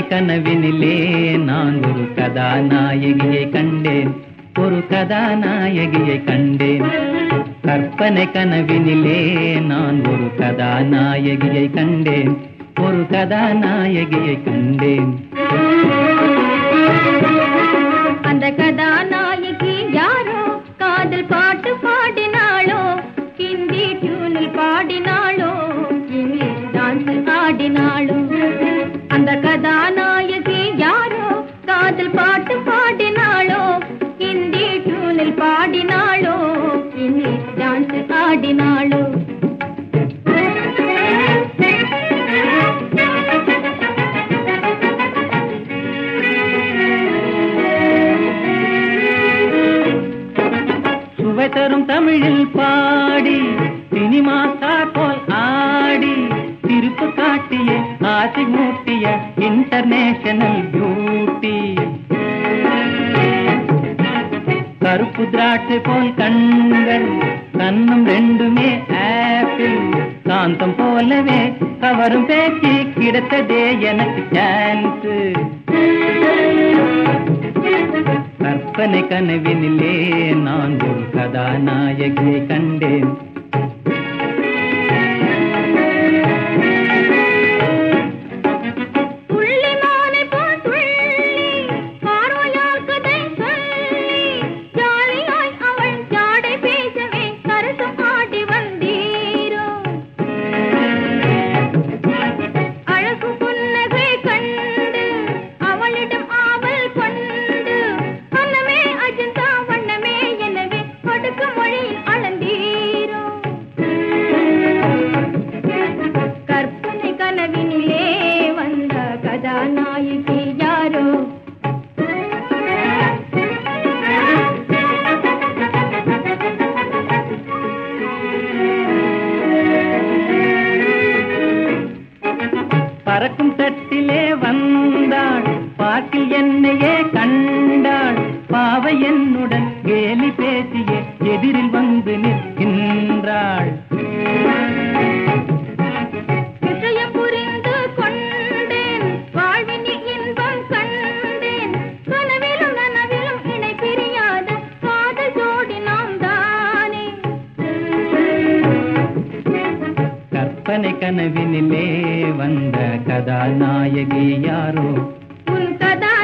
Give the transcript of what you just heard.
கனவினிலே நான் ஒரு கதாநாயகியை கண்டேன் ஒரு கதாநாயகியை கண்டேன் கற்பனை கனவினிலே நான் ஒரு கதாநாயகியை கண்டேன் ஒரு கதாநாயகியை கண்டேன் அந்த கதாநாயகி யாரோ காதல் பாட்டு பாடினாளோ ஹிந்தி டியூனில் பாடினாளோ இங்கிலீஷ் டான்ஸ் ஆடினாளோ அந்த கதாநாயகி யாரோ காதல் பாட்டு பாடினாளோ ஹிந்தி டியூனில் பாடினாளோ இங்கிலீஷ் டான்ஸ் ஆடினாளோ சுவை தரும் தமிழில் பாடி சினிமா ஸ்டார் போல் ஆடி திருப்பு காட்டிய ஆசை மூட்டிய இன்டர்நேஷனல் பியூட்டி கருப்பு திராட்சை போல் கண்கள் கண்ணும் ரெண்டுமே ஆப்பிள் காந்தம் போலவே கவரும் பேச்சு கிடைத்ததே எனக்கு சான்ஸ் கற்பனை கனவினிலே நான் ஒரு கதாநாயகியை கண்டேன் துள்ளி மாலை போல் துள்ளி, பார்வையால் கதை சொல்லி, ஜாலியாய் அவள் ஜாடை பேசவே சரசம் ஆடி வந்தீரோ. அழகு புன்னகை கண்டு, அவளிடம் ஆவல் கொண்டு, அன்னமே அஜந்தா வண்ணமே எனவே படுக்க மொழியில் அளந்தீரோ கற்பனை கனவினிலே வந்த கதாநாயகி யாரோ பறக்கும் தட்டிலே வந்தாள் பாக்கில் என்னையே கண்டாள் பாவை என்னுடன் கேலி பேசியே எதிரில் வந்து நிற்கின்றாள் விஷயம் புரிந்து கொண்டேன் வாழ்வினில் இன்பம் கண்டேன் கனவிலும் நனவிலும் இணை பிரியாத காதல் ஜோடி நாம் தானே கற்பனை கனவினிலே வந்த கதாநாயகி யாரோ உன் கதா